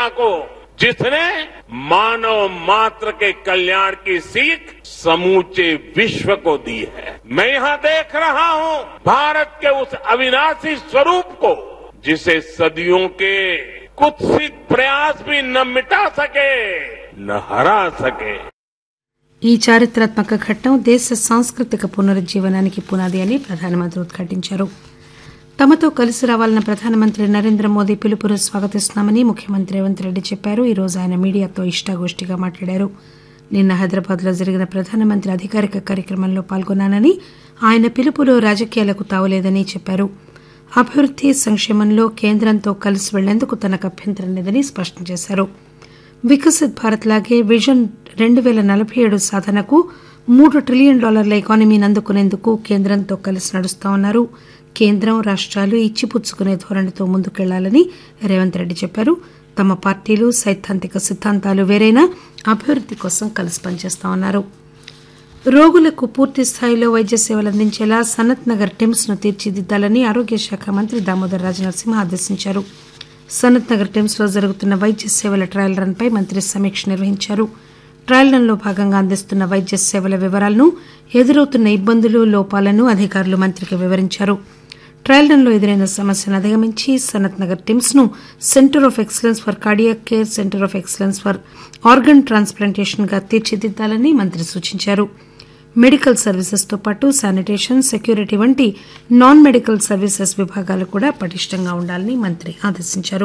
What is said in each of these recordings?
नेता को जिसने मानव मात्र के कल्याण की सीख समूचे विश्व को दी है मैं यहां देख रहा हूं भारत के उस अविनाशी स्वरूप को जिसे सदियों के कुत्सित प्रयास भी न मिटा सके न हरा सके ఈ చారిత్రాత్మక ఘట్టం దేశ సాంస్కృతిక పునరుజ్జీవనానికి పునాది అని ప్రధానమంత్రి ఉద్ఘాటించారు తమతో కలిసి రావాలన్న ప్రధానమంత్రి నరేంద్ర మోదీ పిలుపును స్వాగతిస్తున్నామని ముఖ్యమంత్రి రేవంత్ రెడ్డి చెప్పారు ఈ రోజు ఆయన మీడియాతో ఇష్టాగోష్టిగా మాట్లాడారు నిన్న హైదరాబాద్ లో జరిగిన ప్రధానమంత్రి అధికారిక కార్యక్రమంలో పాల్గొన్నానని ఆయన పిలుపులో రాజకీయాలకు తావులేదని చెప్పారు అభివృద్ది సంక్షేమంలో కేంద్రంతో కలిసి వెళ్లేందుకు తనకు అభ్యంతరం లేదని స్పష్టం చేశారు వికసిత్ భారత్ లాగే విజన్ రెండు పేల నలభై ఏడు సాధనకు మూడు ట్రిలియన్ డాలర్ల ఎకానమీని అందుకునేందుకు కేంద్రంతో కలిసి నడుస్తామన్నారు కేంద్రం రాష్టాలు ఇచ్చిపుచ్చుకునే ధోరణితో ముందుకెళ్లాలని రేవంత్ రెడ్డి చెప్పారు తమ పార్టీలు సైద్ధాంతిక సిద్ధాంతాలు వేరైనా అభివృద్ది కోసం కలిసి పనిచేస్తామన్నారు రోగులకు పూర్తి స్థాయిలో వైద్య సేవలు అందించేలా సనత్ నగర్ టిమ్స్ ను తీర్చిదిద్దాలని ఆరోగ్య శాఖ మంత్రి దామోదర్ రాజనరసింహ ఆదేశించారు సనత్ నగర్ టిమ్స్ లో జరుగుతున్న వైద్య సేవల ట్రయల్ రన్ పై మంత్రి సమీక్ష నిర్వహించారు ట్రయల్ రన్ లో భాగంగా అందిస్తున్న వైద్య సేవల వివరాలను ఎదురవుతున్న ఇబ్బందులు లోపాలను అధికారులు మంత్రికి వివరించారు ట్రయల్ రన్ లో ఎదురైన సమస్యను అధిగమించి సనత్ నగర్ టిమ్స్ ను centre of excellence for cardiac care centre of excellence for organ transplantation గా తీర్చిదిద్దాలని మంత్రి సూచించారు మెడికల్ సర్వీసెస్ తో పాటు శానిటేషన్ సెక్యూరిటీ వంటి నాన్ మెడికల్ సర్వీసెస్ విభాగాలు కూడా పటిష్టంగా ఉండాలని మంత్రి ఆదేశించారు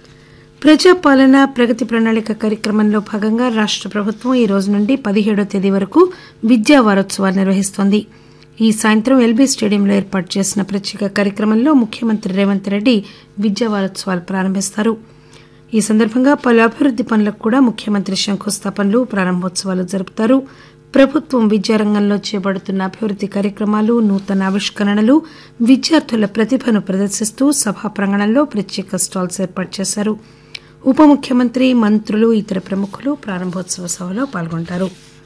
ప్రజాపాలన ప్రగతి ప్రణాళిక కార్యక్రమంలో భాగంగా రాష్ట ప్రభుత్వం ఈ రోజు నుండి పదిహేడో తేదీ వరకు విద్యా వారోత్సవాలు నిర్వహిస్తోంది ఈ సాయంత్రం ఎల్బీ స్టేడియంలో ఏర్పాటు చేసిన ప్రత్యేక కార్యక్రమంలో ముఖ్యమంత్రి రేవంత్ రెడ్డి విద్యా వారోత్సవాలు ప్రారంభిస్తారు ఈ సందర్భంగా పలు అభివృద్ది పనులకు కూడా ముఖ్యమంత్రి శంకుస్థాపనలు ప్రారంభోత్సవాలు జరుపుతారు ప్రభుత్వం విద్యారంగంలో చేపడుతున్న అభివృద్ది కార్యక్రమాలు నూతన ఆవిష్కరణలు విద్యార్థుల ప్రతిభను ప్రదర్శిస్తూ సభా ప్రాంగణంలో ప్రత్యేక స్టాల్స్ ఏర్పాటు చేశారు ఉప ముఖ్యమంత్రి మంత్రులు ఇతర ప్రముఖులు ప్రారంభోత్సవ సభలో పాల్గొంటారు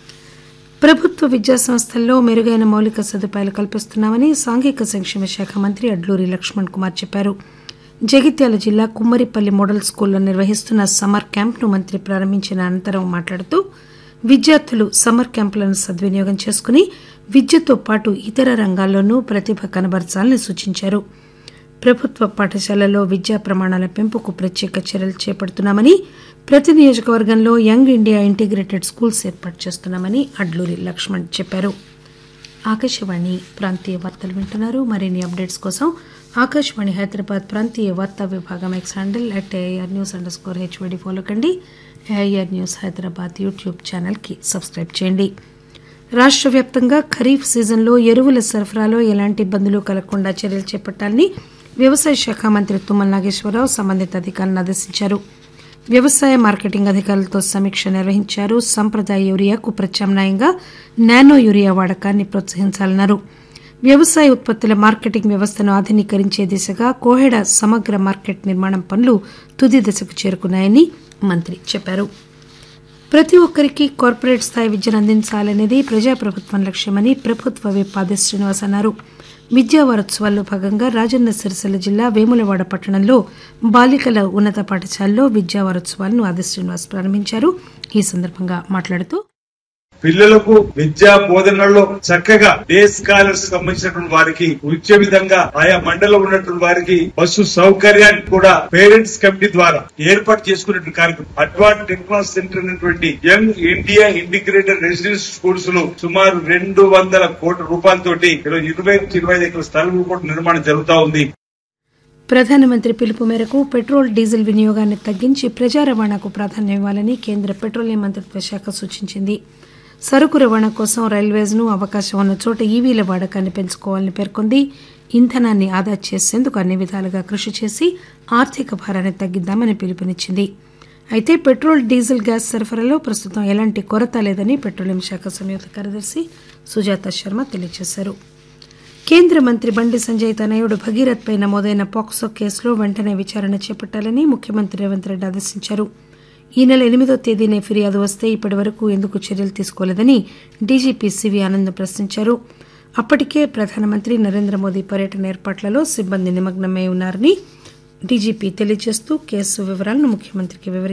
ప్రభుత్వ విద్యా సంస్థల్లో మెరుగైన మౌలిక సదుపాయాలు కల్పిస్తున్నామని సాంఘిక సంక్షేమ శాఖ మంత్రి అడ్లూరి లక్ష్మణ్ కుమార్ చెప్పారు జగిత్యాల జిల్లా కుమ్మరిపల్లి మోడల్ స్కూల్లో నిర్వహిస్తున్న సమ్మర్ క్యాంప్ను మంత్రి ప్రారంభించిన అనంతరం మాట్లాడుతూ విద్యార్థులు సమ్మర్ క్యాంపులను సద్వినియోగం చేసుకుని విద్యతో పాటు ఇతర రంగాల్లోనూ ప్రతిభ కనబరచాలని సూచించారు ప్రభుత్వ పాఠశాలల్లో విద్యా ప్రమాణాల పెంపుకు ప్రత్యేక చర్యలు చేపడుతున్నామని ప్రతి నియోజకవర్గంలో యంగ్ ఇండియా ఇంటిగ్రేటెడ్ స్కూల్స్ ఏర్పాటు చేస్తున్నామని అడ్లూరి లక్ష్మణ్ చెప్పారు ఆకాశవాణి ప్రాంతీయ వార్తలు వింటున్నారు మరిన్ని అప్డేట్స్ కోసం ఆకాశవాణి హైదరాబాద్ ప్రాంతీయ వార్తా విభాగం X handle at AIR news underscore HYD follow కండి ఏఐఆర్ న్యూస్ హైదరాబాద్ యూట్యూబ్ ఛానల్కి సబ్స్క్రైబ్ చేయండి రాష్ట్ర వ్యాప్తంగా ఖరీఫ్ సీజన్లో ఎరువుల సరఫరాలో ఎలాంటి ఇబ్బందులు కలగకుండా చర్యలు చేపట్టాలని వ్యవసాయ శాఖ మంత్రి తుమ్మల నాగేశ్వరరావు సంబంధిత అధికారులను ఆదేశించారు వ్యవసాయ మార్కెటింగ్ అధికారులతో సమీక్ష నిర్వహించారు సంప్రదాయ యూరియాకు ప్రత్యామ్నాయంగా నానో యూరియా వాడకాన్ని ప్రోత్సహించాలన్నారు వ్యవసాయ ఉత్పత్తుల మార్కెటింగ్ వ్యవస్థను ఆధునీకరించే దిశగా కోహెడ సమగ్ర మార్కెట్ నిర్మాణం పనులు తుది దశకు చేరుకున్నాయని మంత్రి చెప్పారు ప్రతి ఒక్కరికి కార్పొరేట్ స్థాయి విద్యను అందించాలనేది ప్రజాప్రభుత్వం లక్ష్యమని ప్రభుత్వ విప్ ఆది శ్రీనివాస్ అన్నారు విద్యా వారోత్సవాల్లో భాగంగా రాజన్న సిరిసిల్ల జిల్లా వేములవాడ పట్టణంలో బాలికల ఉన్నత పాఠశాలలో విద్యా వారోత్సవాలను ఆది శ్రీనివాస్ ప్రారంభించారు ఈ సందర్భంగా మాట్లాడుతూ పిల్లలకు విద్యా బోధనలో చక్కగా డే స్కాలర్స్ సంబంధించినటువంటి వారికి వచ్చే విధంగా ఆయా మండలం ఉన్నటువంటి వారికి బస్సు సౌకర్యాన్ని కూడా పేరెంట్స్ కమిటీ ద్వారా ఏర్పాటు చేసుకున్నటువంటి కార్యక్రమం అడ్వాన్స్ టెక్నాలజీ సెంటర్ అయినటువంటి young India integrated residence schools లో సుమారు రెండు వందల కోట్ల రూపాయలతోటి ఈరోజు ఇరవై నుంచి ఇరవై ఐదు ఎకరాల స్థలం కూడా నిర్మాణం జరుగుతా ఉంది ప్రధానమంత్రి పిలుపు మేరకు పెట్రోల్ డీజిల్ వినియోగాన్ని తగ్గించి ప్రజా రవాణాకు ప్రాధాన్యం ఇవ్వాలని కేంద్ర పెట్రోలియం మంత్రిత్వ శాఖ సూచించింది సరుకు రవాణా కోసం రైల్వేస్ ను అవకాశం ఉన్న చోట ఈవీల వాడకాన్ని పెంచుకోవాలని పేర్కొంది ఇంధనాన్ని ఆదా చేసేందుకు అన్ని విధాలుగా కృషి చేసి ఆర్థిక భారాన్ని తగ్గిద్దామని పిలుపునిచ్చింది అయితే పెట్రోల్ డీజిల్ గ్యాస్ సరఫరాలో ప్రస్తుతం ఎలాంటి కొరత లేదని పెట్రోలియం శాఖ సంయుక్త కార్యదర్శి సుజాత శర్మ తెలియజేశారు కేంద్ర మంత్రి బండి సంజయ్ తనయుడు భగీరథ్ పై నమోదైన పాక్సో కేసులో వెంటనే విచారణ చేపట్టాలని ముఖ్యమంత్రి రేవంత్ రెడ్డి ఆదేశించారు ఈ నెల ఎనిమిదో తేదీనే ఫిర్యాదు వస్తే ఇప్పటి వరకు ఎందుకు చర్యలు తీసుకోలేదని డీజీపీ సివి ఆనంద్ ప్రశ్నించారు అప్పటికే ప్రధానమంత్రి నరేంద్ర మోదీ పర్యటన ఏర్పాట్లలో సిబ్బంది నిమగ్నమై ఉన్నారని డీజీపీ తెలియజేస్తూ కేసు వివరాలను ముఖ్యమంత్రికి వివరించారు